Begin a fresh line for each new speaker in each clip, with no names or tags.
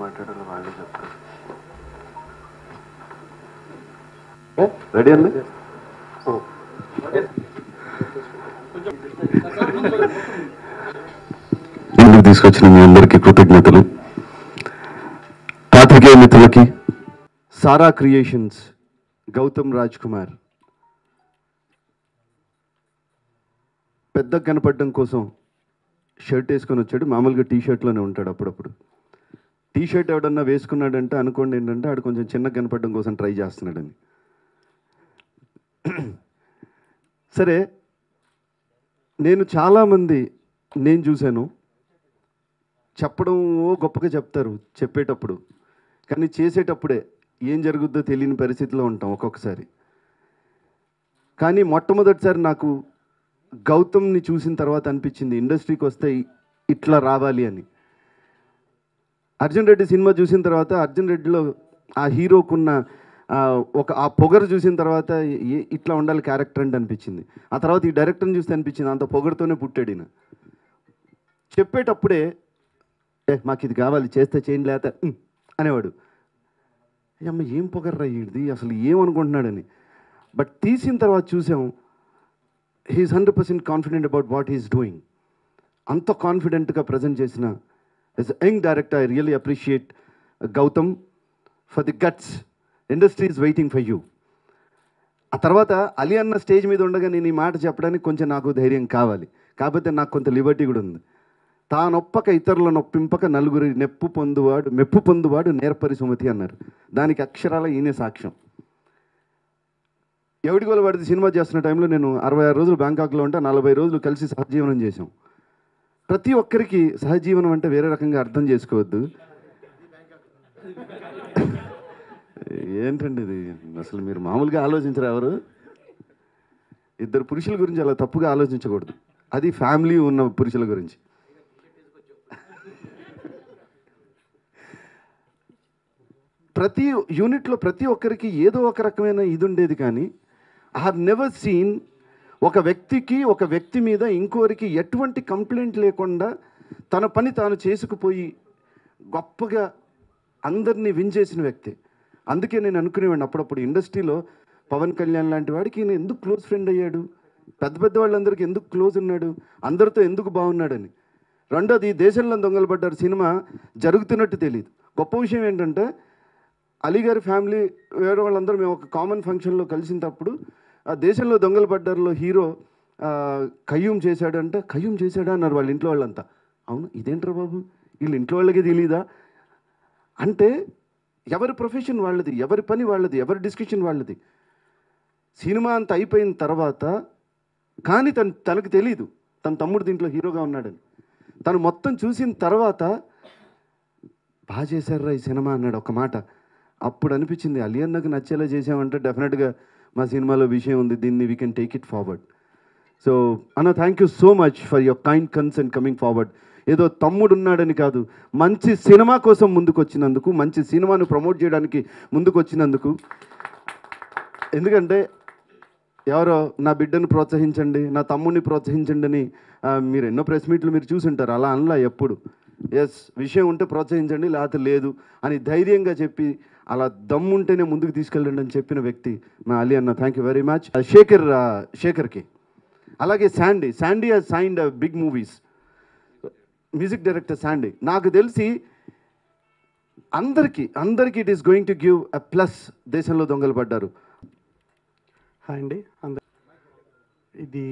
మాట్లాడాలో వాళ్ళే చెప్తారు రెడీ అండి ముందుకు తీసుకొచ్చిన మీ అందరికీ కృతజ్ఞతలు పాత్రికేయ మిత్రులకి సారా క్రియేషన్స్ గౌతమ్ రాజ్ కుమార్ పెద్ద కనపడడం కోసం షర్ట్ వేసుకొని వచ్చాడు మామూలుగా టీ షర్ట్లోనే ఉంటాడు అప్పుడప్పుడు టీ షర్ట్ ఎవడన్నా వేసుకున్నాడంటే అనుకోండి ఏంటంటే ఆడు కొంచెం చిన్న కనపడడం కోసం ట్రై చేస్తున్నాడని సరే నేను చాలామంది నేను చూశాను చెప్పడం ఓ గొప్పగా చెప్తారు చెప్పేటప్పుడు కానీ చేసేటప్పుడే ఏం జరుగుద్దో తెలియని పరిస్థితిలో ఉంటాం ఒక్కొక్కసారి కానీ మొట్టమొదటిసారి నాకు గౌతమ్ని చూసిన తర్వాత అనిపించింది ఇండస్ట్రీకి వస్తే ఇ- ఇట్లా రావాలి అని అర్జున్ రెడ్డి సినిమా చూసిన తర్వాత అర్జున్ రెడ్డిలో ఆ హీరోకున్న ఆ, ఒక ఆ పొగరు చూసిన తర్వాత ఏ- ఇట్లా ఉండాలి క్యారెక్టర్ అంటే అనిపించింది ఆ తర్వాత ఈ డైరెక్టర్ని చూస్తే అనిపించింది అంత పొగరుతోనే పుట్టాడు ఈయన చెప్పేటప్పుడే ఏ మాకు ఇది కావాలి చేస్తే చేయండి లేత "ఉమ్" అనేవాడు "ఏ అమ్మ ఏం పొగర్రా ఇది అసలు ఏమనుకుంటున్నాడని బట్ తీసిన తర్వాత చూసాం he's hundred percent confident about what he's doing అంత కాన్ఫిడెంట్గా ప్రజెంట్ చేసిన as young director I really appreciate Gautam for the guts industry is waiting for you ఆ తర్వాత అలీ అన్న స్టేజ్ మీద ఉండగా నేను ఈ మాట చెప్పడానికి కొంచెం నాకు ధైర్యం కావాలి కాకపోతే నాకు కొంత లిబర్టీ కూడా ఉంది తానొప్పక ఇతరుల నొప్పింపక నలుగురి నెప్పు పొందువాడు మెప్పు పొందువాడు నేర్పరి సుమతి అన్నారు దానికి అక్షరాల ఈయనే సాక్ష్యం ఎవడిగోలు వాడిది సినిమా చేస్తున్న టైంలో నేను అరవై ఆరు రోజులు బ్యాంకాక్లో ఉంటే నలభై రోజులు కలిసి సహజీవనం చేశాం ప్రతి ఒక్కరికి సహజీవనం అంటే వేరే రకంగా అర్థం చేసుకోవద్దు ఏంటండి ఇది అసలు మీరు మామూలుగా ఆలోచించరు ఎవరు ఇద్దరు పురుషుల గురించి అలా తప్పుగా ఆలోచించకూడదు అది ఫ్యామిలీ ఉన్న పురుషుల గురించి ప్రతి యూనిట్లో ప్రతి ఒక్కరికి ఏదో ఒక రకమైన ఇది ఉండేది కానీ ఐ హావ్ నెవర్ సీన్ ఒక వ్యక్తికి ఒక వ్యక్తి మీద ఇంకోరికి ఎటువంటి కంప్లైంట్ లేకుండా తన పని తాను చేసుకుపోయి గొప్పగా అందరినీ విన్ చేసిన వ్యక్తి అందుకే నేను అనుకునేవాడిని అప్పుడప్పుడు ఇండస్ట్రీలో పవన్ కళ్యాణ్ లాంటి వాడికి ఈయన ఎందుకు క్లోజ్ ఫ్రెండ్ అయ్యాడు పెద్ద పెద్ద వాళ్ళందరికీ ఎందుకు క్లోజ్ ఉన్నాడు అందరితో ఎందుకు బాగున్నాడని రెండోది దేశంలో దొంగలు పడ్డారు సినిమా జరుగుతున్నట్టు తెలియదు గొప్ప విషయం ఏంటంటే అలీ గారి ఫ్యామిలీ వేరే వాళ్ళందరూ మేము ఒక కామన్ ఫంక్షన్లో కలిసినప్పుడు ఆ దేశంలో దొంగలు పడ్డారులో హీరో ఆ, కయ్యూం చేశాడు అంటే కయ్యూం చేశాడా అన్నారు వాళ్ళ ఇంట్లో వాళ్ళంతా అవును ఇదేంట్రా బాబు వీళ్ళ ఇంట్లో వాళ్ళకి తెలియదా అంటే ఎవరి ప్రొఫెషన్ వాళ్ళది ఎవరి పని వాళ్ళది ఎవరి డిస్కషన్ వాళ్ళది సినిమా అంత అయిపోయిన తర్వాత కానీ తను తనకు తెలియదు తన తమ్ముడు దీంట్లో హీరోగా ఉన్నాడని తను మొత్తం చూసిన తర్వాత బాగా చేశారా ఈ సినిమా అన్నాడు ఒక మాట అప్పుడు అనిపించింది అలీ అన్నకు నచ్చేలా చేసామంటే డెఫినెట్గా మా సినిమాలో విషయం ఉంది దీన్ని we can take it forward so అన్న thank you so much for your kind concern coming forward ఏదో తమ్ముడు ఉన్నాడని కాదు మంచి సినిమా కోసం ముందుకు వచ్చినందుకు మంచి సినిమాను ప్రమోట్ చేయడానికి ముందుకు వచ్చినందుకు ఎందుకంటే ఎవరో నా బిడ్డను ప్రోత్సహించండి నా తమ్ముడిని ప్రోత్సహించండి అని ఆ, మీరు ఎన్నో ప్రెస్ మీట్లు మీరు చూసుంటారు అలా అనలా ఎప్పుడు ఎస్ విషయం ఉంటే ప్రోత్సహించండి లేకపోతే లేదు అని ధైర్యంగా చెప్పి అలా దమ్ముంటేనే ముందుకు తీసుకెళ్ళండి అని చెప్పిన వ్యక్తి మా అలీ అన్న thank you very much Shekhar ఆ, శేఖర్కి అలాగే Sandy Sandy has signed big movies music director Sandy నాకు తెలిసి అందరికీ అందరికీ it is going to give a plus దేశంలో దొంగలు పడ్డారు
హాయ్ అండి అంద ఇది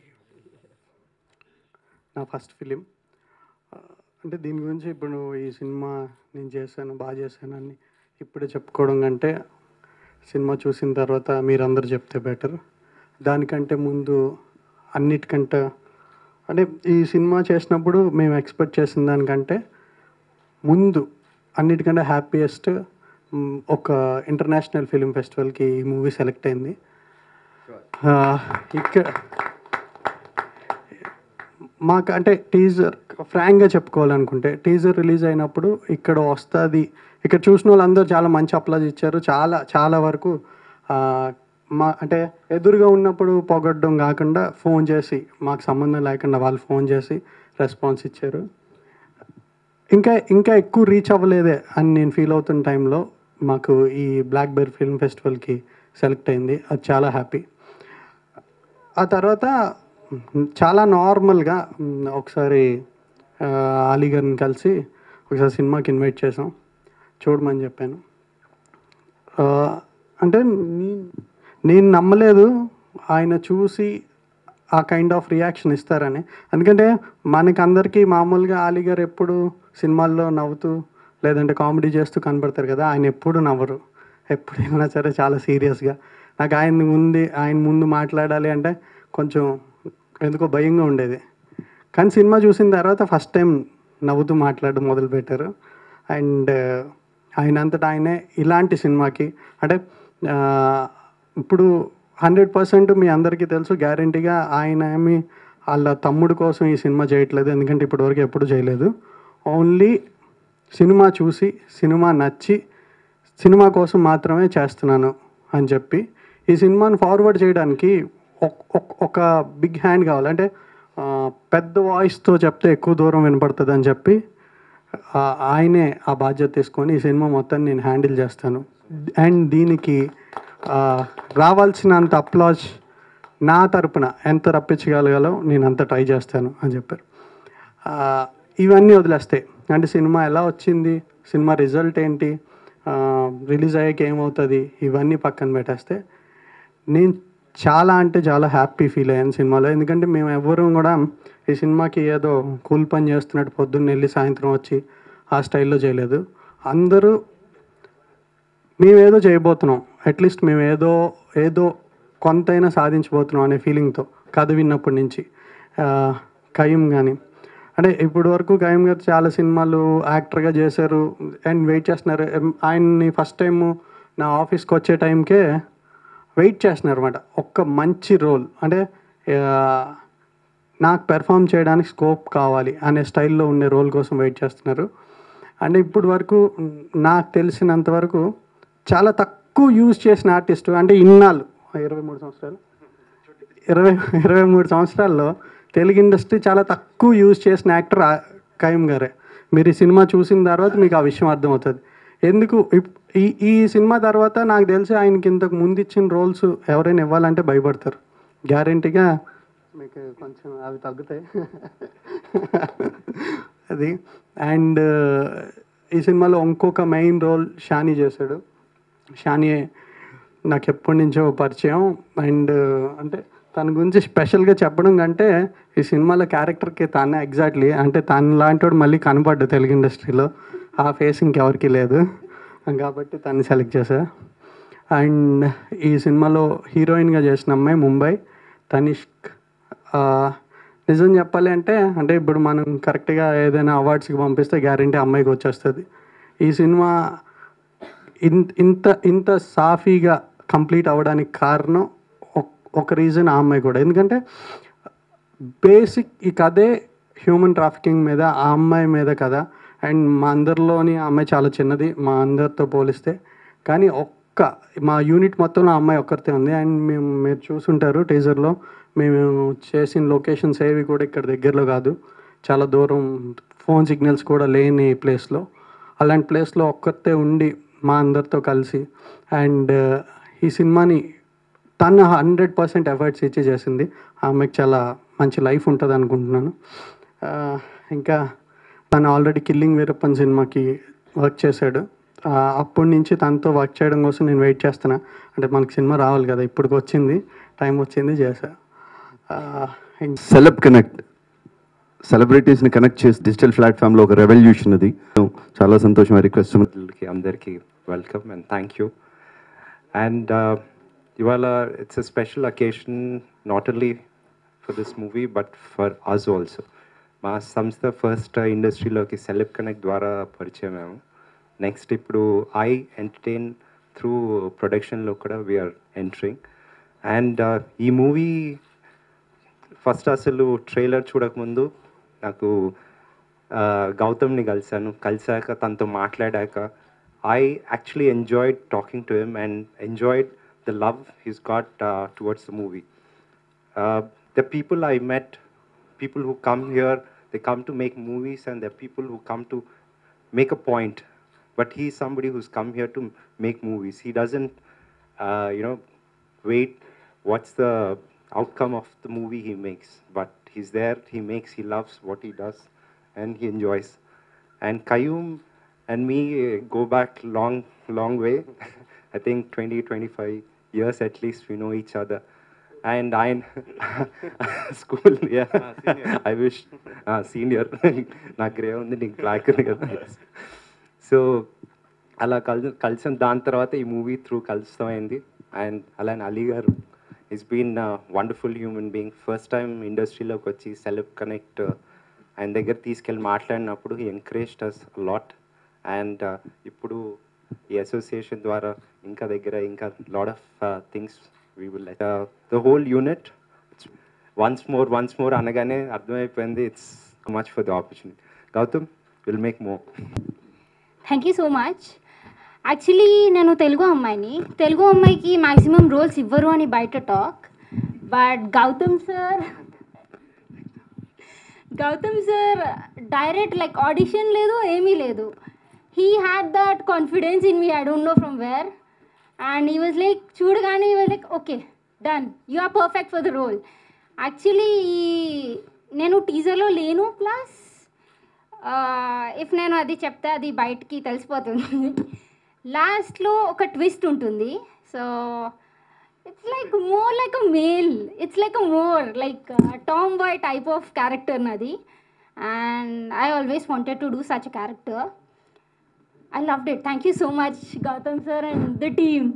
నా ఫస్ట్ ఫిలిం అంటే దీని గురించి ఇప్పుడు ఈ సినిమా నేను చేశాను బాగా చేశాను అని ఇప్పుడే చెప్పుకోవడం కంటే సినిమా చూసిన తర్వాత మీరందరూ చెప్తే బెటర్ దానికంటే ముందు అన్నిటికంటే అంటే ఈ సినిమా చేసినప్పుడు మేము ఎక్స్పెక్ట్ చేసిన దానికంటే ముందు అన్నిటికంటే హ్యాపీయెస్ట్ ఒక ఇంటర్నేషనల్ ఫిలిం ఫెస్టివల్కి ఈ మూవీ సెలెక్ట్ అయింది ఆ, ఇక్కడ మాకు అంటే టీజర్ ఫ్రాంక్గా చెప్పుకోవాలనుకుంటే టీజర్ రిలీజ్ అయినప్పుడు ఇక్కడ వస్తుంది ఇక్కడ చూసిన వాళ్ళందరూ చాలా మంచి అప్లాజ్ ఇచ్చారు చాలా చాలా వరకు ఆ, మా అంటే ఎదురుగా ఉన్నప్పుడు పొగడ్డం కాకుండా ఫోన్ చేసి మాకు సంబంధం లేకుండా వాళ్ళు ఫోన్ చేసి రెస్పాన్స్ ఇచ్చారు ఇంకా ఇంకా ఎక్కువ రీచ్ అవ్వలేదే అని నేను ఫీల్ అవుతున్న టైంలో మాకు ఈ బ్లాక్ బెర్ ఫిల్మ్ ఫెస్టివల్కి సెలెక్ట్ అయింది అది చాలా హ్యాపీ ఆ తర్వాత మ్, చాలా నార్మల్గా మ్, ఒకసారి ఆ, అలీ గారిని కలిసి ఒకసారి సినిమాకి ఇన్వైట్ చేసాం చూడమని చెప్పాను ఆ, అంటే నీ- నేను నమ్మలేదు ఆయన చూసి ఆ కైండ్ ఆఫ్ రియాక్షన్ ఇస్తారని ఎందుకంటే మనకి అందరికీ మామూలుగా అలీ గారు ఎప్పుడు సినిమాల్లో నవ్వుతూ లేదంటే కామెడీ చేస్తూ కనబడతారు కదా ఆయన ఎప్పుడు నవ్వరు ఎప్పుడు వెళ్ళినా సరే చాలా సీరియస్గా నాకు ఆయన ముందు ఆయన ముందు మాట్లాడాలి అంటే కొంచెం ఎందుకో భయంగా ఉండేది కానీ సినిమా చూసిన తర్వాత ఫస్ట్ టైం నవ్వుతూ మాట్లాడడం మొదలుపెట్టారు అండ్ ఆయన అంతటా ఆయనే ఇలాంటి సినిమాకి అంటే ఆ, ఇప్పుడు హండ్రెడ్ పర్సెంట్ మీ అందరికీ తెలుసు గ్యారంటీగా ఆయన ఏమి వాళ్ళ తమ్ముడు కోసం ఈ సినిమా చేయట్లేదు ఎందుకంటే ఇప్పటివరకు ఎప్పుడు చేయలేదు ఓన్లీ సినిమా చూసి సినిమా నచ్చి సినిమా కోసం మాత్రమే చేస్తున్నాను అని చెప్పి ఈ సినిమాని ఫార్వర్డ్ చేయడానికి ఒక్- ఒక్- ఒక బిగ్ హ్యాండ్ కావాలి అంటే ఆ, పెద్ద వాయిస్తో చెప్తే ఎక్కువ దూరం వినపడుతుంది అని చెప్పి ఆ, ఆయనే ఆ బాధ్యత తీసుకొని ఈ సినిమా మొత్తం నేను హ్యాండిల్ చేస్తాను అండ్ దీనికి ఆ, రావాల్సినంత అప్లాజ్ నా తరపున ఎంత రప్పించగలగాలో నేను అంత ట్రై చేస్తాను అని చెప్పారు ఆ, ఇవన్నీ వదిలేస్తాయి అంటే సినిమా ఎలా వచ్చింది సినిమా రిజల్ట్ ఏంటి రిలీజ్ అయ్యాక ఏమవుతుంది ఇవన్నీ పక్కన పెట్టేస్తే నేను చాలా అంటే చాలా హ్యాపీ ఫీల్ అయ్యాను సినిమాలో ఎందుకంటే మేము ఎవ్వరూ కూడా ఈ సినిమాకి ఏదో కూల్ పని చేస్తున్నట్టు పొద్దున్న వెళ్ళి సాయంత్రం వచ్చి ఆ స్టైల్లో చేయలేదు అందరూ మేమేదో చేయబోతున్నాం అట్లీస్ట్ మేము ఏదో ఏదో కొంతైనా సాధించబోతున్నాం అనే ఫీలింగ్తో కథ విన్నప్పటి నుంచి ఆ, కయ్యం కానీ అంటే ఇప్పటి వరకు కయ్యం గారు చాలా సినిమాలు యాక్టర్గా చేశారు అండ్ వెయిట్ చేస్తున్నారు ఎం- ఆయన్ని ఫస్ట్ టైం నా ఆఫీస్కి వచ్చే టైంకే వెయిట్ చేస్తున్నారు అనమాట ఒక్క మంచి రోల్ అంటే ఆ, నాకు పెర్ఫామ్ చేయడానికి స్కోప్ కావాలి అనే స్టైల్లో ఉండే రోల్ కోసం వెయిట్ చేస్తున్నారు అంటే ఇప్పుడు వరకు నాకు తెలిసినంత వరకు చాలా తక్కువ యూజ్ చేసిన ఆర్టిస్ట్ అంటే ఇన్నాళ్ళు ఇరవై మూడు సంవత్సరాలు ఇరవై ఇరవై మూడు సంవత్సరాల్లో తెలుగు ఇండస్ట్రీ చాలా తక్కువ యూజ్ చేసిన యాక్టర్ ఆ- కయ్యం గారే మీరు ఈ సినిమా చూసిన తర్వాత మీకు ఆ విషయం అర్థమవుతుంది ఎందుకు ఇప్- ఈ ఈ సినిమా తర్వాత నాకు తెలిసి ఆయనకి ఇంతకు ముందు ఇచ్చిన రోల్స్ ఎవరైనా ఇవ్వాలంటే భయపడతారు గ్యారంటీగా మీకు కొంచెం అవి తగ్గుతాయి అది అండ్ ఈ సినిమాలో ఇంకొక మెయిన్ రోల్ షానీ చేశాడు షానీ నాకు ఎప్పటి నుంచో పరిచయం అండ్ అంటే తన గురించి స్పెషల్గా చెప్పడం కంటే ఈ సినిమాలో క్యారెక్టర్కి తానే ఎగ్జాక్ట్లీ అంటే తన లాంటి వాడు మళ్ళీ కనపడ్డు తెలుగు ఇండస్ట్రీలో ఆ ఫేస్ ఇంకెవరికి లేదు కాబట్టి తను సెలెక్ట్ చేశా అండ్ ఈ సినిమాలో హీరోయిన్గా చేసిన అమ్మాయి ముంబై తనిష్క్ ఆ, నిజం చెప్పాలి అంటే అంటే ఇప్పుడు మనం కరెక్ట్గా ఏదైనా అవార్డ్స్కి పంపిస్తే గ్యారంటీ అమ్మాయికి వచ్చేస్తుంది ఈ సినిమా ఇంత ఇంత ఇంత సాఫీగా కంప్లీట్ అవ్వడానికి కారణం ఒక్- ఒక రీజన్ ఆ అమ్మాయి కూడా ఎందుకంటే బేసిక్ ఈ కథే హ్యూమన్ ట్రాఫికింగ్ మీద ఆ అమ్మాయి మీద కదా అండ్ మా అందరిలోని ఆ అమ్మాయి చాలా చిన్నది మా అందరితో పోలిస్తే కానీ ఒక్క మా యూనిట్ మొత్తంలో ఆ అమ్మాయి ఒక్కరితే ఉంది అండ్ మేము మీరు చూసుంటారు టీజర్లో మేము చేసిన లొకేషన్స్ ఏవి కూడా ఇక్కడ దగ్గరలో కాదు చాలా దూరం ఫోన్ సిగ్నల్స్ కూడా లేని ప్లేస్లో అలాంటి ప్లేస్లో ఒక్కరితే ఉండి మా అందరితో కలిసి అండ్ ఈ సినిమాని తను హండ్రెడ్ పర్సెంట్ ఎఫర్ట్స్ ఇచ్చి చేసింది ఆమెకు చాలా మంచి లైఫ్ ఉంటుంది అనుకుంటున్నాను ఆ, ఇంకా తను ఆల్రెడీ కిల్లింగ్ వీరప్పన్ సినిమాకి వర్క్ చేశాడు ఆ, అప్పటి నుంచి తనతో వర్క్ చేయడం కోసం నేను వెయిట్ చేస్తున్నా అంటే మనకి సినిమా రావాలి కదా ఇప్పుడు వచ్చింది టైం వచ్చింది చేశా ఆ, ఇంక-
సెలబ్ కనెక్ట్ సెలబ్రిటీస్ని కనెక్ట్ చేసి డిజిటల్ ప్లాట్ఫామ్లో ఒక రెవల్యూషన్ అది చాలా సంతోషం రిక్వెస్ట్
మిత్రులకి అందరికీ welcome and thank you and ఇవాళ it's a special occasion not only for this movie but for us also మా సంస్థ ఫస్ట్ ఇండస్ట్రీలోకి సెలెబ్ కనెక్ట్ ద్వారా పరిచయం మేము నెక్స్ట్ ఇప్పుడు ఐ ఎంటర్టైన్ త్రూ ప్రొడక్షన్లో కూడా వీఆర్ ఎంటరింగ్ అండ్ ఈ మూవీ ఫస్ట్ అసలు ట్రైలర్ చూడకముందు నాకు ఆ, గౌతమ్ని కలిశాను కలిసాక తనతో మాట్లాడాక I actually enjoyed talking to him and enjoyed the love he's got towards the movie the people I met people who come here they come to make movies and there are people who come to make a point. But he's somebody who's come here to make movies. He doesn't, uh, you know, wait what's the outcome of the movie he makes. But he's there, he makes, he loves what he does, and he enjoys. And Kayum and me uh, go back long, long way. I think 20, 25 years at least we know each other. And I, school, yeah, I wish, uh, senior, నాకు grey ఉంది నీకు black ఉంది కదా so అలా కలి కలిసిన దాని తర్వాత ఈ మూవీ త్రూ కలుస్తాం అయింది అండ్ అలానే Ali garu is been wonderful human being first time ఇండస్ట్రీలోకి వచ్చి సెలబ్ కనెక్ట్ ఆయన దగ్గర తీసుకెళ్ళి మాట్లాడినప్పుడు he encouraged us lot and ఇప్పుడు ఈ అసోసియేషన్ ద్వారా ఇంకా దగ్గర ఇంకా lot of things we will the whole unit once more once more అనగానే అర్థమైపోయింది it's much for the opportunity Gautam will make more
thank you so much actually నేను తెలుగు అమ్మాయిని తెలుగు అమ్మాయికి మ్యాక్సిమం రోల్స్ ఇవ్వరు అని బయట talk but Gautam sir Gautam sir direct like audition లేదు ఏమీ లేదు he had that confidence in me I don't know from where and he was like చూడగానే he was like okay done you are perfect for the role actually నేను టీజర్లో లేను plus if నేను అది చెప్తే అది బయటికి తెలిసిపోతుంది లాస్ట్లో ఒక ట్విస్ట్ ఉంటుంది so it's like more like a male it's like a more like tomboy type of character నాది and I always wanted to do such character I loved it thank you so much Gautam sir and the team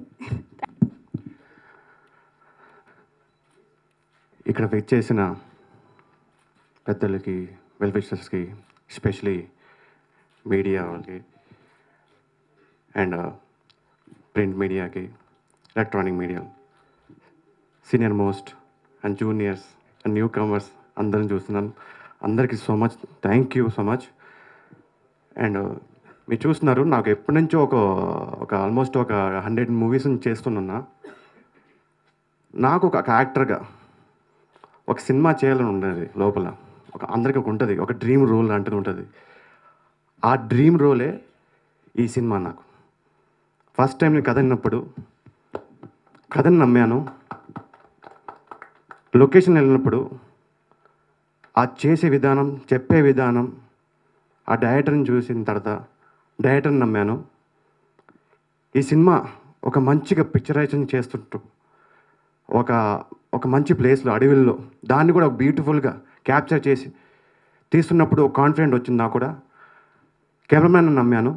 ఇక్కడ wait చేసిన పెద్దలకి well విషర్స్కి especially media వాళ్ళకి and print మీడియాకి electronic media senior most and juniors and newcomers అందరిని చూస్తున్నాను అందరికీ so much thank you so much and మీరు చూస్తున్నారు నాకు ఎప్పటి నుంచో ఒక ఒక ఆల్మోస్ట్ ఒక హండ్రెడ్ మూవీస్ చేస్తున్నా నాకు ఒక యాక్టర్గా ఒక సినిమా చేయాలని ఉండేది లోపల ఒక అందరికీ ఒక ఉంటుంది ఒక డ్రీమ్ రోల్ లాంటిది ఉంటుంది ఆ డ్రీమ్ రోలే ఈ సినిమా నాకు ఫస్ట్ టైం నేను కథ విన్నప్పుడు కథని నమ్మాను లొకేషన్ వెళ్ళినప్పుడు ఆ చేసే విధానం చెప్పే విధానం ఆ డైరెక్టర్ని చూసిన తర్వాత డైరెక్టర్ని నమ్మాను ఈ సినిమా ఒక మంచిగా పిక్చరైజేషన్ చేస్తుంటూ ఒక ఒక మంచి ప్లేస్లో అడవిల్లో దాన్ని కూడా బ్యూటిఫుల్గా క్యాప్చర్ చేసి తీస్తున్నప్పుడు ఒక కాన్ఫిడెంట్ వచ్చింది నాకు కూడా కెమెరామ్యాన్ నమ్మాను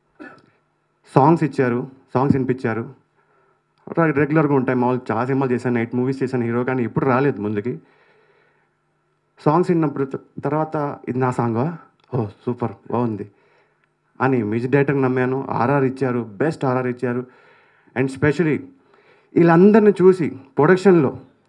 సాంగ్స్ ఇచ్చారు సాంగ్స్ వినిపించారు రెగ్యులర్గా ఉంటాయి మామూలు చాలా సినిమాలు చేశాను ఎయిట్ మూవీస్ చేశాను హీరో కానీ ఇప్పుడు రాలేదు ముందుకి సాంగ్స్ విన్నప్పుడు త- తర్వాత ఇది నా సాంగా ఓ సూపర్ బాగుంది అని మ్యూజిక్ డైరెక్టర్ నమ్మాను ఆర్ఆర్ ఇచ్చారు బెస్ట్ ఆర్ఆర్ ఇచ్చారు అండ్ స్పెషలీ వీళ్ళందరిని చూసి ప్రొడక్షన్లో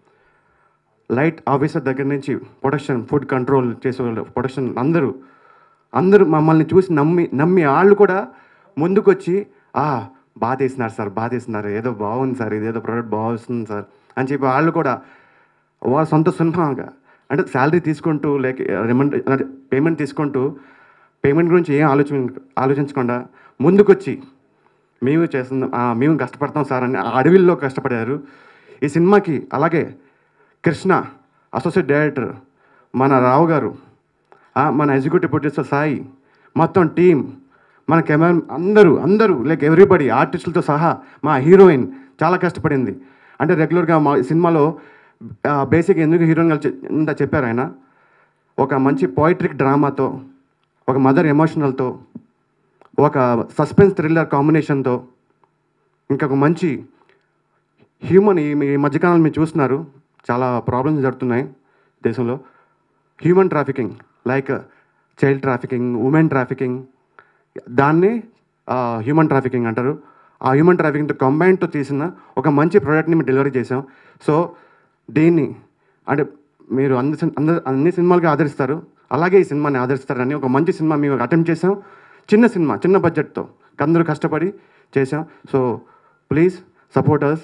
లైట్ ఆఫీసర్ దగ్గర నుంచి ప్రొడక్షన్ ఫుడ్ కంట్రోల్ చేసేవాళ్ళు ప్రొడక్షన్ అందరూ అందరూ మమ్మల్ని చూసి నమ్మి నమ్మి వాళ్ళు కూడా ముందుకొచ్చి ఆ బాగా తీస్తున్నారు సార్ బాగా తీస్తున్నారు ఏదో బాగుంది సార్ ఇదేదో ప్రోడక్ట్ బాగుంది సార్ అని చెప్పి వాళ్ళు కూడా వాళ్ళ సొంత సున్నంగా అంటే శాలరీ తీసుకుంటూ లేక రిమండ్ అంటే పేమెంట్ తీసుకుంటూ పేమెంట్ గురించి ఏం ఆలోచన ఆలోచించకుండా ముందుకొచ్చి మేము చేస్తున్నాం ఆ, మేము కష్టపడతాం సార్ అని ఆ అడవిల్లో కష్టపడారు ఈ సినిమాకి అలాగే కృష్ణ అసోసియేట్ డైరెక్టర్ మన రావు గారు ఆ, మన ఎగ్జిక్యూటివ్ ప్రొడ్యూసర్ సాయి మొత్తం టీం మన కెమెరా అందరూ అందరూ లైక్ ఎవ్రీబడి ఆర్టిస్టులతో సహా మా హీరోయిన్ చాలా కష్టపడింది అంటే రెగ్యులర్గా మా సినిమాలో బేసిక్ ఎందుకు హీరోయిన్ కలిసి ఇంత చెప్పారు ఆయన ఒక మంచి పోయిట్రిక్ డ్రామాతో ఒక మదర్ ఎమోషనల్తో ఒక సస్పెన్స్ థ్రిల్లర్ కాంబినేషన్తో ఇంకా ఒక మంచి హ్యూమన్ ఈ ఈ మధ్యకాలంలో మీరు చూస్తున్నారు చాలా ప్రాబ్లమ్స్ జరుగుతున్నాయి దేశంలో human trafficking like child trafficking women trafficking దాన్ని హ్యూమన్ ట్రాఫికింగ్ అంటారు ఆ హ్యూమన్ ట్రాఫికింగ్తో కంబైన్తో తీసిన ఒక మంచి ప్రోడక్ట్ని మేము డెలివరీ చేసాం సో దీన్ని అంటే మీరు అన్ని సిన్- అందరు అన్ని సినిమాలుగా ఆదరిస్తారు అలాగే ఈ సినిమాని ఆదరిస్తారని ఒక మంచి సినిమా మేము అటెంప్ట్ చేసాం చిన్న సినిమా చిన్న బడ్జెట్తో అందరూ కష్టపడి చేసాం సో ప్లీజ్ సపోర్టర్స్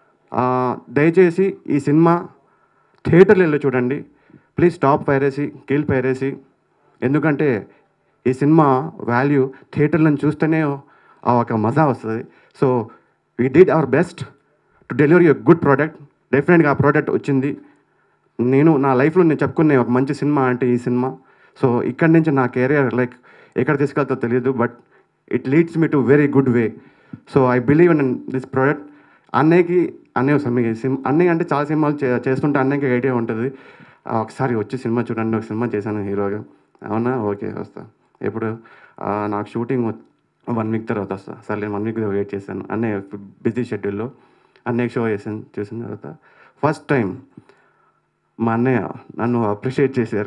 దయచేసి ఈ సినిమా థియేటర్లు వెళ్ళి చూడండి please stop piracy kill piracy ఎందుకంటే ఈ సినిమా వాల్యూ థియేటర్లను చూస్తేనే ఆ ఒక మజా వస్తుంది so we did our best to delivery a good product డెఫినెట్గా ఆ ప్రోడక్ట్ వచ్చింది నేను నా లైఫ్లో నేను చెప్పుకునే ఒక మంచి సినిమా అంటే ఈ సినిమా సో ఇక్కడి నుంచి నా కెరియర్ లైక్ ఎక్కడ తీసుకెళ్తో తెలియదు but it leads me to very good way so I believe in this product అన్నయ్యకి అన్నయ్య సినిమా సిమ్ అన్నయ్య అంటే చాలా సినిమాలు చే చేస్తుంటే అన్నయ్యకి ఐడియా ఉంటుంది ఆ, ఒకసారి వచ్చి సినిమా చూడండి ఒక సినిమా చేశాను హీరోగా అవునా ఓకే వస్తా ఎప్పుడు ఆ, నాకు షూటింగ్ వన్ వీక్ తర్వాత వస్తా సరే నేను వన్ వీక్ వెయిట్ చేశాను అన్నయ్య బిజీ షెడ్యూల్లో అన్నయ్య షో చేశాను చూసిన తర్వాత ఫస్ట్ టైం మా అన్నయ్య నన్ను అప్రిషియేట్ చేశారు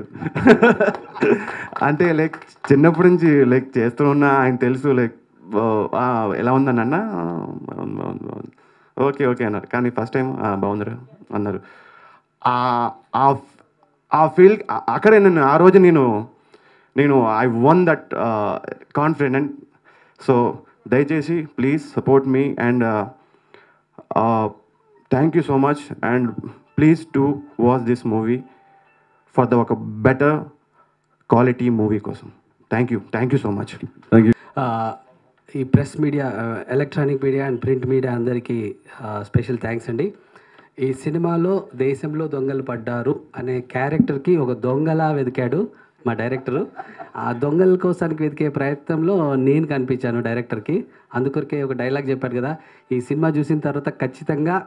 అంటే లైక్ చిన్నప్పటి నుంచి లైక్ చేస్తూ ఉన్నా ఆయన తెలుసు లైక్ ఎలా ఉందని అన్న "ఆ, బాగుంది బాగుంది బాగుంది ఓకే ఓకే అన్నారు కానీ ఫస్ట్ టైం బాగుందిరా అన్నారు ఆ- ఆ- ఆ ఫీల్ అక్కడే నేను ఆ రోజు నేను నేను I one that confident so దయచేసి please support me and thank you so much and please to watch this movie for the ఒక బెటర్ క్వాలిటీ మూవీ కోసం thank you thank you so much
ఆ, ఈ press media electronic media and print media అందరికీ special thanks అండి ఈ సినిమాలో దేశంలో దొంగలు పడ్డారు అనే క్యారెక్టర్కి ఒక దొంగలా వెతికాడు మా డైరెక్టరు ఆ దొంగల కోసానికి వెతికే ప్రయత్నంలో నేను కనిపించాను డైరెక్టర్కి అందుకొరకే ఒక డైలాగ్ చెప్పాడు కదా ఈ సినిమా చూసిన తర్వాత ఖచ్చితంగా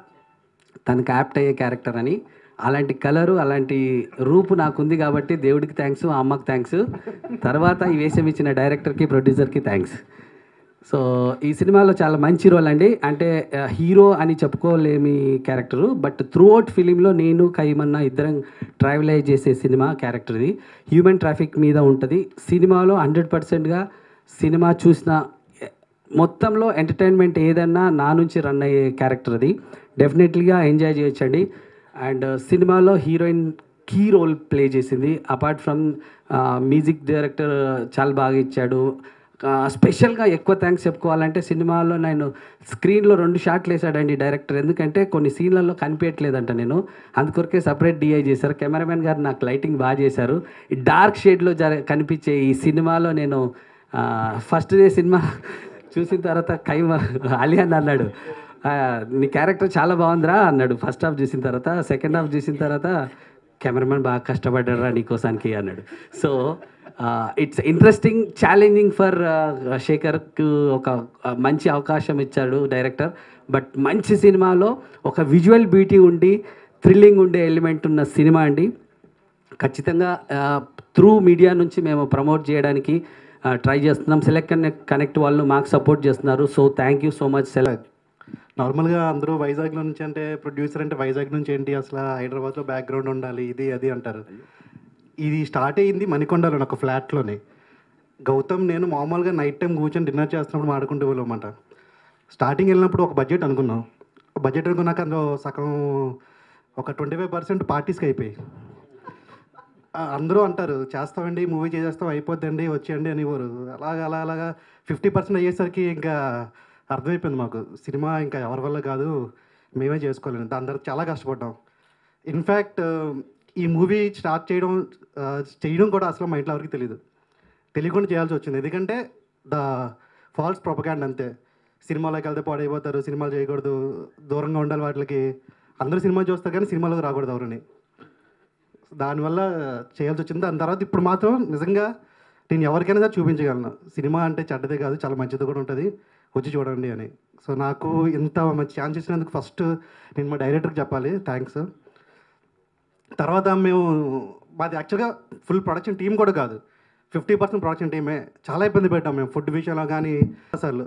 తనకు యాప్ట్ అయ్యే క్యారెక్టర్ అని అలాంటి కలరు అలాంటి రూపు నాకుంది కాబట్టి దేవుడికి థ్యాంక్స్ అమ్మకి థ్యాంక్స్ తర్వాత ఈ వేషం ఇచ్చిన డైరెక్టర్కి ప్రొడ్యూసర్కి థ్యాంక్స్ సో ఈ సినిమాలో చాలా మంచి రోల్ అండి అంటే ఆ, హీరో అని చెప్పుకోలేమి క్యారెక్టరు బట్ త్రూ అవుట్ ఫిలింలో నేను కైమన్న ఇద్దరం ట్రావెలైజ్ చేసే సినిమా క్యారెక్టర్ ఇది హ్యూమన్ ట్రాఫిక్ మీద ఉంటుంది సినిమాలో హండ్రెడ్ పర్సెంట్గా సినిమా చూసిన మొత్తంలో ఎంటర్టైన్మెంట్ ఏదన్నా నా నుంచి రన్ అయ్యే క్యారెక్టర్ అది డెఫినెట్లీగా ఎంజాయ్ చేయొచ్చండి అండ్ సినిమాలో హీరోయిన్ కీ రోల్ ప్లే చేసింది అపార్ట్ ఫ్రమ్ మ్యూజిక్ డైరెక్టర్ చాలా బాగా ఇచ్చాడు స్పెషల్గా ఎక్కువ థ్యాంక్స్ చెప్పుకోవాలంటే సినిమాలో నేను స్క్రీన్లో రెండు షాట్లు వేసాడండి డైరెక్టర్ ఎందుకంటే కొన్ని సీన్లలో కనిపించట్లేదంట నేను అందుకొరకే సపరేట్ డిఐ చేశారు కెమెరామెన్ గారు నాకు లైటింగ్ బాగా చేశారు ఈ డార్క్ షేడ్లో జర కనిపించే ఈ సినిమాలో నేను ఫస్ట్ డే సినిమా చూసిన తర్వాత కైమ అలీ అని అన్నాడు "ఆ, నీ క్యారెక్టర్ చాలా బాగుందిరా అన్నాడు ఫస్ట్ హాఫ్ చూసిన తర్వాత సెకండ్ హాఫ్ చూసిన తర్వాత కెమెరామెన్ బాగా కష్టపడ్డారా నీకోసానికి అన్నాడు so it's interesting challenging for శేఖర్కు ఒక ఆ, మంచి అవకాశం ఇచ్చాడు డైరెక్టర్ బట్ మంచి సినిమాలో ఒక విజువల్ బ్యూటీ ఉండి థ్రిల్లింగ్ ఉండే ఎలిమెంట్ ఉన్న సినిమా అండి ఖచ్చితంగా త్రూ మీడియా నుంచి మేము ప్రమోట్ చేయడానికి ట్రై చేస్తున్నాం సెలెక్ట్ కనెక్ట్ కనెక్ట్ వాళ్ళు మాకు సపోర్ట్ చేస్తున్నారు so thank you so much select
నార్మల్గా అందరూ వైజాగ్లో నుంచి అంటే ప్రొడ్యూసర్ అంటే వైజాగ్ నుంచి ఏంటి అసలు హైదరాబాద్లో బ్యాక్గ్రౌండ్ ఉండాలి ఇది అది అంటారు ఇది స్టార్ట్ అయ్యింది మణికొండలో ఒక ఫ్లాట్లోనే గౌతమ్ నేను మామూలుగా నైట్ టైం కూర్చొని డిన్నర్ చేస్తున్నప్పుడు మాడుకుంటూ వెళ్ళమాట స్టార్టింగ్ వెళ్ళినప్పుడు ఒక బడ్జెట్ అనుకున్నాం బడ్జెట్ అనుకున్నాక అందులో సగం ఒక ట్వంటీ ఫైవ్ పర్సెంట్ పార్టీస్కి అయిపోయి ఆ, అందరూ అంటారు చేస్తామండి మూవీ చేసేస్తాం అయిపోద్దండి వచ్చేయండి అనేవారు అలాగా అలా అలాగా ఫిఫ్టీ పర్సెంట్ అయ్యేసరికి ఇంకా అర్థమైపోయింది మాకు సినిమా ఇంకా ఎవరి వల్ల కాదు మేమే చేసుకోలేము దాని తర్వాత చాలా కష్టపడ్డాం ఇన్ఫ్యాక్ట్ ఈ మూవీ స్టార్ట్ చేయడం ఆ, చేయడం కూడా అసలు మా ఇంట్లో ఎవరికి తెలియదు తెలియకుండా చేయాల్సి వచ్చింది ఎందుకంటే ద ఫాల్స్ ప్రొపగాండ్ అంతే సినిమాలోకి వెళ్తే పాడైపోతారు సినిమాలు చేయకూడదు దూరంగా ఉండాలి వాటికి అందరూ సినిమా చూస్తారు కానీ సినిమాలోకి రాకూడదు ఎవరని దానివల్ల చేయాల్సి వచ్చింది దాని తర్వాత ఇప్పుడు మాత్రం నిజంగా నేను ఎవరికైనా సరే చూపించగలను సినిమా అంటే చెడ్డదే కాదు చాలా మంచిది కూడా ఉంటుంది వచ్చి చూడండి అని సో నాకు ఇంత మంచి ఛాన్స్ ఇచ్చినందుకు ఫస్ట్ నేను మా డైరెక్టర్కి చెప్పాలి థ్యాంక్స్ తర్వాత మేము మాది యాక్చువల్గా ఫుల్ ప్రొడక్షన్ టీం కూడా కాదు ఫిఫ్టీ పర్సెంట్ ప్రొడక్షన్ టీమే చాలా ఇబ్బంది పెట్టాం మేము ఫుడ్ విషయంలో కానీ అసలు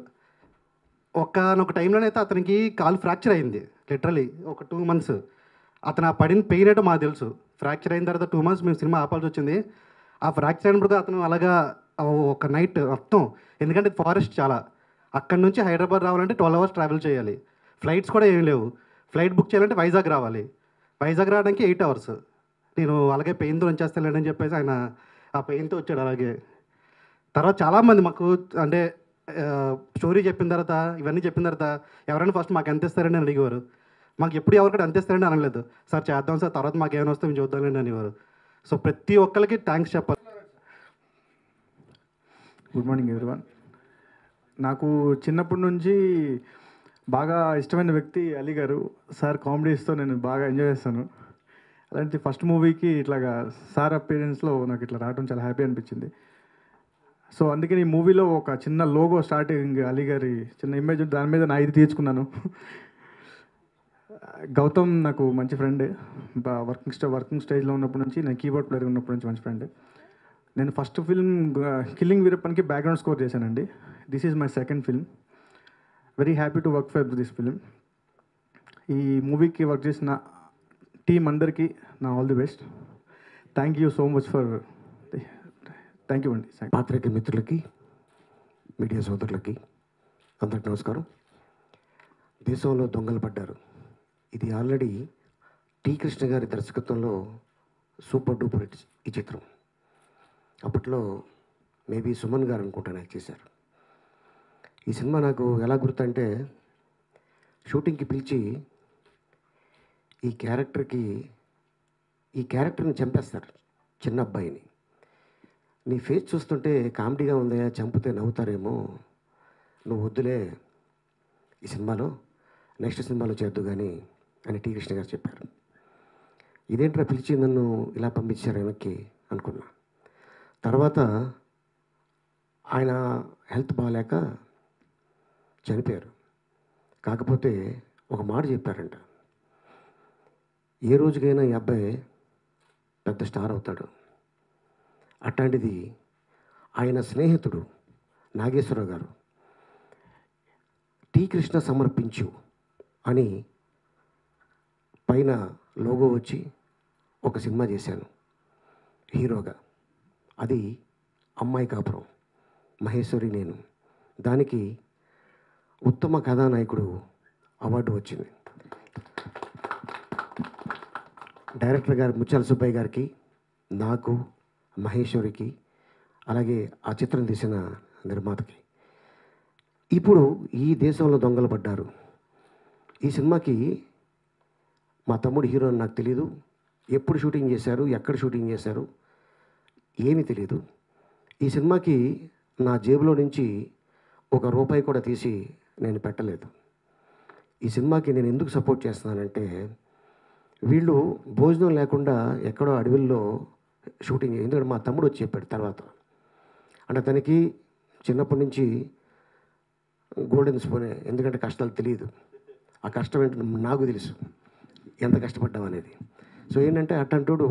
ఒకనొక టైంలోనైతే అతనికి కాలు ఫ్రాక్చర్ అయింది లిటరలీ ఒక టూ మంత్స్ అతను ఆ పడిన పెయిన్ ఏంటో మాకు తెలుసు ఫ్రాక్చర్ అయిన తర్వాత టూ మంత్స్ మేము సినిమా ఆపాల్సి వచ్చింది ఆ ఫ్రాక్చర్ అయినప్పుడు అతను అలాగా ఆ ఒక నైట్ మొత్తం ఎందుకంటే ఫారెస్ట్ చాలా అక్కడి నుంచి హైదరాబాద్ రావాలంటే ట్వెల్వ్ అవర్స్ ట్రావెల్ చేయాలి ఫ్లైట్స్ కూడా ఏం లేవు ఫ్లైట్ బుక్ చేయాలంటే వైజాగ్ రావాలి వైజాగ్ రావడానికి ఎయిట్ అవర్స్ నేను అలాగే పెయిన్తో వచ్చేస్తాను అని చెప్పేసి ఆయన ఆ పెయిన్తో వచ్చాడు అలాగే తర్వాత చాలామంది మాకు అంటే స్టోరీ చెప్పిన తర్వాత ఇవన్నీ చెప్పిన తర్వాత ఎవరైనా ఫస్ట్ మాకు ఎంత ఇస్తారని అడిగేవారు మాకు ఎప్పుడు ఎవరికైనా ఎంత ఇస్తారని అనలేదు సార్ చేద్దాం సార్ తర్వాత మాకు ఏమైనా వస్తే మేము చూద్దామండి అనేవారు సో ప్రతి ఒక్కరికి థ్యాంక్స్ చెప్పాలి
గుడ్ మార్నింగ్ ఎవ్రీవన్ నాకు చిన్నప్పటి నుంచి బాగా ఇష్టమైన వ్యక్తి అలీ గారు సార్ కామెడీస్తో నేను బాగా ఎంజాయ్ చేస్తాను అలాంటి ఫస్ట్ మూవీకి ఇట్లాగా సార్ అపీరెన్స్లో నాకు ఇట్లా రావడం చాలా హ్యాపీ అనిపించింది సో అందుకని ఈ మూవీలో ఒక చిన్న లోగో స్టార్టింగ్ అలీ గారి చిన్న ఇమేజ్ దాని మీద నా ఇది తీర్చుకున్నాను గౌతమ్ నాకు మంచి ఫ్రెండ్ వర్కింగ్ స్టే వర్కింగ్ స్టేజ్లో ఉన్నప్పటి నుంచి నేను కీబోర్డ్ ప్లేయర్ ఉన్నప్పటి నుంచి మంచి ఫ్రెండ్ నేను ఫస్ట్ ఫిల్మ్ కిల్లింగ్ వీరప్పన్కి బ్యాక్గ్రౌండ్ స్కోర్ చేశానండి this is my second film very happy to work for this film ఈ మూవీకి వర్క్ చేసిన టీం అందరికీ నా all the best thank you so much for thank you అండి థ్యాంక్
పాత్రిక మిత్రులకి మీడియా సోదరులకి అందరికి నమస్కారం దేశంలో దొంగలు పడ్డారు ఇది ఆల్రెడీ టి కృష్ణ గారి దర్శకత్వంలో సూపర్ డూపర్ హిట్ ఈ చిత్రం అప్పట్లో మేబీ సుమన్ గారు అనుకుంటాను యాక్ట్ చేశారు ఈ సినిమా నాకు ఎలా గుర్తంటే షూటింగ్కి పిలిచి ఈ క్యారెక్టర్కి ఈ క్యారెక్టర్ని చంపేస్తారు చిన్న అబ్బాయిని నీ ఫేస్ చూస్తుంటే కామెడీగా ఉందయా చంపితే నవ్వుతారేమో నువ్వు వద్దులే ఈ సినిమాలో నెక్స్ట్ సినిమాలో చేద్దు కానీ అని టీ కృష్ణ గారు చెప్పారు ఇదేంట్రా పిలిచి నన్ను ఇలా పంపించారు వెనక్కి అనుకున్నా తర్వాత ఆయన హెల్త్ బాగాలేక చనిపోయారు కాకపోతే ఒక మాట చెప్పారంట ఏ రోజుకైనా ఈ అబ్బాయి పెద్ద స్టార్ అవుతాడు అట్లాంటిది ఆయన స్నేహితుడు నాగేశ్వరరావు గారు టీ కృష్ణ సమర్పించు అని పైన లోగో వచ్చి ఒక సినిమా చేశాను హీరోగా అది అమ్మాయి కాపురం మహేశ్వరి నేను దానికి ఉత్తమ కథానాయకుడు అవార్డు వచ్చింది డైరెక్టర్ గారు ముత్యాల సుబ్బయ్య గారికి నాకు మహేశ్వరికి అలాగే ఆ చిత్రం తీసిన నిర్మాతకి ఇప్పుడు ఈ దేశంలో దొంగలు పడ్డారు ఈ సినిమాకి మా తమ్ముడు హీరో అని నాకు తెలియదు ఎప్పుడు షూటింగ్ చేశారు ఎక్కడ షూటింగ్ చేశారు ఏమీ తెలియదు ఈ సినిమాకి నా జేబులో నుంచి ఒక రూపాయి కూడా తీసి నేను పెట్టలేదు ఈ సినిమాకి నేను ఎందుకు సపోర్ట్ చేస్తున్నానంటే వీళ్ళు భోజనం లేకుండా ఎక్కడో అడవిల్లో షూటింగ్ ఎందుకంటే మా తమ్ముడు వచ్చి చెప్పాడు తర్వాత అంటే తనకి చిన్నప్పటి నుంచి గోల్డెన్ స్పూనే ఎందుకంటే కష్టాలు తెలియదు ఆ కష్టం ఏంటో నాకు తెలుసు ఎంత కష్టపడ్డాం అనేది సో ఏంటంటే అట్టంటుడు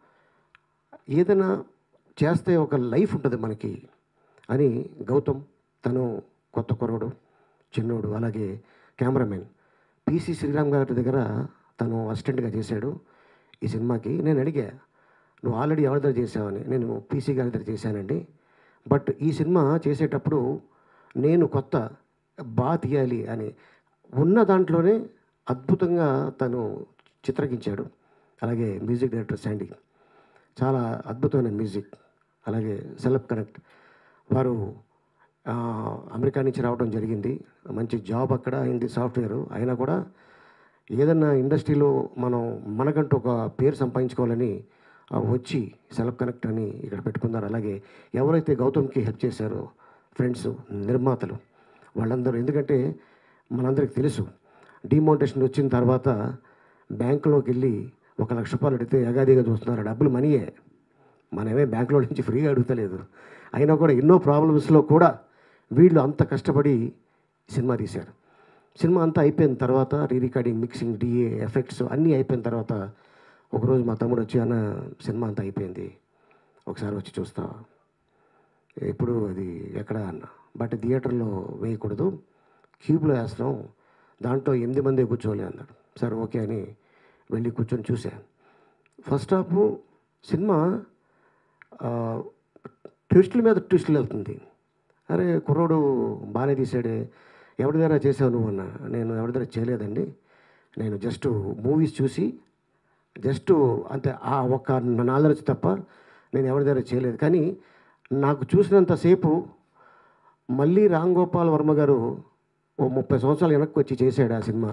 ఏదైనా చేస్తే ఒక లైఫ్ ఉంటుంది మనకి అని గౌతమ్ తను కొత్త కుర్రోడు చిన్నోడు అలాగే కెమెరామెన్ పిసి శ్రీరామ్ గారి దగ్గర తను అసిస్టెంట్గా చేశాడు ఈ సినిమాకి నేను అడిగా నువ్వు ఆల్రెడీ ఎవరి దగ్గర చేసావని నేను పీసీ గారి దగ్గర చేశానండి బట్ ఈ సినిమా చేసేటప్పుడు నేను కొత్త బాగా తీయాలి అని ఉన్న దాంట్లోనే అద్భుతంగా తను చిత్రకించాడు అలాగే మ్యూజిక్ డైరెక్టర్ శాండీ చాలా అద్భుతమైన మ్యూజిక్ అలాగే సెలబ్ కనెక్ట్ వారు ఆ, అమెరికా నుంచి రావడం జరిగింది మంచి జాబ్ అక్కడ అయింది సాఫ్ట్వేర్ అయినా కూడా ఏదన్నా ఇండస్ట్రీలో మనం మనకంటూ ఒక పేరు సంపాదించుకోవాలని ఆ, వచ్చి సెలబ్ కనెక్ట్ అని ఇక్కడ పెట్టుకున్నారు అలాగే ఎవరైతే గౌతమ్కి హెల్ప్ చేశారో ఫ్రెండ్స్ నిర్మాతలు వాళ్ళందరూ ఎందుకంటే మనందరికి తెలుసు డిమోనిటేషన్ వచ్చిన తర్వాత బ్యాంకులోకి వెళ్ళి ఒక లక్ష రూపాయలు అడిగితే యగాదిగా చూస్తున్నారు ఆ డబ్బులు మనీయే మనమే బ్యాంకులో నుంచి ఫ్రీగా అడుగుతలేదు అయినా కూడా ఎన్నో ప్రాబ్లమ్స్లో కూడా వీళ్ళు అంత కష్టపడి సినిమా తీశారు సినిమా అంతా అయిపోయిన తర్వాత re recording mixing DA effects అన్నీ అయిపోయిన తర్వాత ఒకరోజు మా తమ్ముడు వచ్చి అన్న సినిమా అంతా అయిపోయింది ఒకసారి వచ్చి చూస్తావా ఎప్పుడు అది ఎక్కడ అన్న బట్ థియేటర్లో వేయకూడదు క్యూబ్లో వేస్తున్నాం దాంట్లో ఎనిమిది మంది కూర్చోవాలి అన్నాడు సరే ఓకే అని వెళ్ళి కూర్చొని చూశాను ఫస్ట్ హాఫ్ సినిమా ఆ, ట్విస్టుల మీద ట్విస్టులు వెళ్తుంది అరే కుర్రోడు బాగానే తీసాడే ఎవరి దగ్గర చేసావు నువ్వు అన్న నేను ఎవరి దగ్గర చేయలేదండి నేను జస్ట్ మూవీస్ చూసి జస్ట్ అంతే ఆ ఒక్క నాలెడ్జ్ తప్ప నేను ఎవరి దగ్గర చేయలేదు కానీ నాకు చూసినంతసేపు మళ్ళీ రామ్ గోపాల్ వర్మ గారు ఓ ముప్పై సంవత్సరాలు వెనక్కి వచ్చి చేశాడు ఆ సినిమా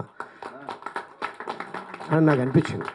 అని నాకు అనిపించింది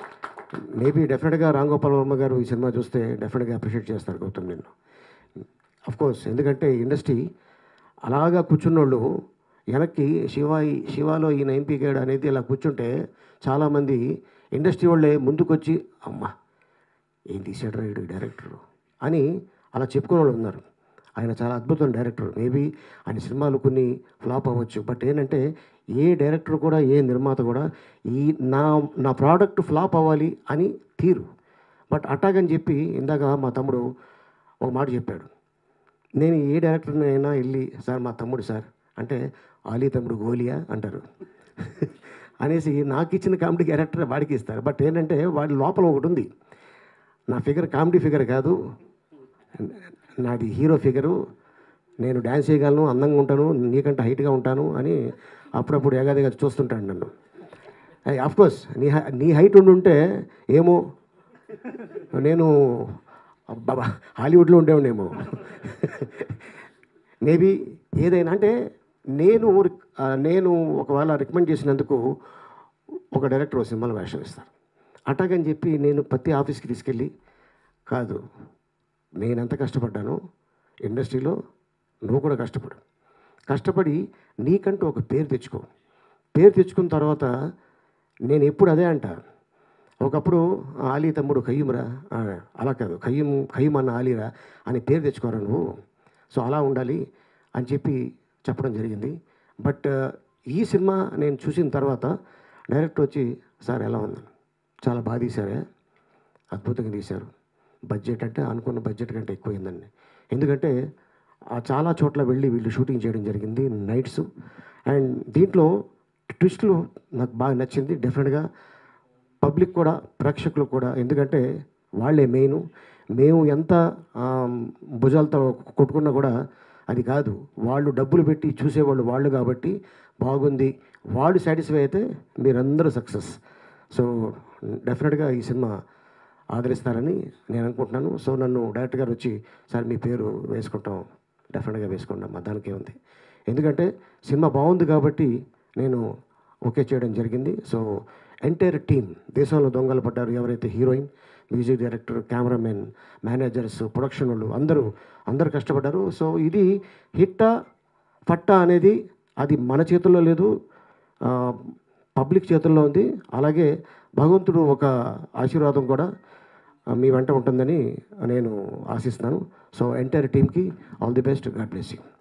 మేబీ డెఫినెట్గా రామ్ గోపాల్ వర్మ గారు ఈ సినిమా చూస్తే డెఫినెట్గా అప్రిషియేట్ చేస్తారు గౌతమ్ నిన్ను కోర్స్ ఎందుకంటే ఇండస్ట్రీ అలాగా కూర్చున్నోళ్ళు వెనక్కి శివ శివాలో ఈయన ఎంపీకాడు అనేది ఇలా కూర్చుంటే చాలామంది ఇండస్ట్రీ వాళ్ళే ముందుకొచ్చి అమ్మ ఏం తీసాడు రైడు డైరెక్టర్ అని అలా చెప్పుకునే వాళ్ళు ఉన్నారు ఆయన చాలా అద్భుతమైన డైరెక్టర్ మేబీ ఆయన సినిమాలు కొన్ని ఫ్లాప్ అవ్వచ్చు బట్ ఏంటంటే ఏ డైరెక్టర్ కూడా ఏ నిర్మాత కూడా ఈ నా నా ప్రోడక్ట్ ఫ్లాప్ అవ్వాలి అని తీరు బట్ అట్టాగని చెప్పి ఇందాక మా తమ్ముడు ఒక మాట చెప్పాడు నేను ఏ డైరెక్టర్ని అయినా వెళ్ళి సార్ మా తమ్ముడు సార్ అంటే ఆలీ తమ్ముడు గోలియా అంటారు అనేసి నాకు ఇచ్చిన కామెడీ క్యారెక్టర్ వాడికి ఇస్తారు బట్ ఏంటంటే వాడి లోపల ఒకటి ఉంది నా ఫిగర్ కామెడీ ఫిగర్ కాదు నాది హీరో ఫిగరు నేను డ్యాన్స్ చేయగలను అందంగా ఉంటాను నీకంటే హైట్గా ఉంటాను అని అప్పుడప్పుడు ఎగాదిగా చూస్తుంటాడు నన్ను కోర్స్ నీ హై- నీ హైట్ ఉండి ఉంటే ఏమో నేను బాబా హాలీవుడ్లో ఉండేవాడేమో మేబీ ఏదైనా అంటే నేను ఆ, నేను ఒకవేళ రికమెండ్ చేసినందుకు ఒక డైరెక్టర్ ఒక సినిమాలో వేషం ఇస్తారు అటాగని చెప్పి నేను ప్రతి ఆఫీస్కి తీసుకెళ్ళి కాదు నేను ఎంత కష్టపడ్డానో ఇండస్ట్రీలో నువ్వు కూడా కష్టపడు కష్టపడి నీకంటూ ఒక పేరు తెచ్చుకో పేరు తెచ్చుకున్న తర్వాత నేను ఎప్పుడు అదే అంటా ఒకప్పుడు ఆలీ తమ్ముడు ఖయ్యూమ్రా ఆ, అలా కాదు ఖయ్యూమ్ ఖయ్యూమ్ అన్న ఆలీరా అని పేరు తెచ్చుకోరా నువ్వు సో అలా ఉండాలి అని చెప్పి చెప్పడం జరిగింది బట్ ఈ సినిమా నేను చూసిన తర్వాత డైరెక్టర్ వచ్చి సార్ ఎలా ఉంది చాలా బాగా తీశారే అద్భుతంగా తీశారు బడ్జెట్ అంటే అనుకున్న బడ్జెట్ కంటే ఎక్కువైందండి ఎందుకంటే ఆ చాలా చోట్ల వెళ్ళి వీళ్ళు షూటింగ్ చేయడం జరిగింది నైట్స్ అండ్ దీంట్లో ట్విస్ట్లు నాకు బాగా నచ్చింది డెఫినెట్గా పబ్లిక్ కూడా ప్రేక్షకులు కూడా ఎందుకంటే వాళ్ళే మెయిన్ మేము ఎంత ఆ, భుజాలతో కొట్టుకున్నా కూడా అది కాదు వాళ్ళు డబ్బులు పెట్టి చూసేవాళ్ళు వాళ్ళు కాబట్టి బాగుంది వాళ్ళు సాటిస్ఫై అయితే మీరందరూ సక్సెస్ సో డెఫినెట్గా ఈ సినిమా ఆదరిస్తారని నేను అనుకుంటున్నాను సో నన్ను డైరెక్టర్ గారు వచ్చి సార్ మీ పేరు వేసుకుంటాం డెఫినెట్గా వేసుకుంటాం మా దానికే ఉంది ఎందుకంటే సినిమా బాగుంది కాబట్టి నేను ఓకే చేయడం జరిగింది సో ఎంటైర్ టీమ్ దేశంలో దొంగలు పడ్డారు ఎవరైతే heroine music director cameraman managers production వాళ్ళు అందరూ అందరూ కష్టపడ్డారు సో ఇది హిట్టా పట్టా అనేది అది మన చేతుల్లో లేదు ఆ, పబ్లిక్ చేతుల్లో ఉంది అలాగే భగవంతుడు ఒక ఆశీర్వాదం కూడా ఆ, మీ వెంట ఉంటుందని నేను ఆశిస్తున్నాను సో ఎంటైర్ టీమ్కి all the best God bless you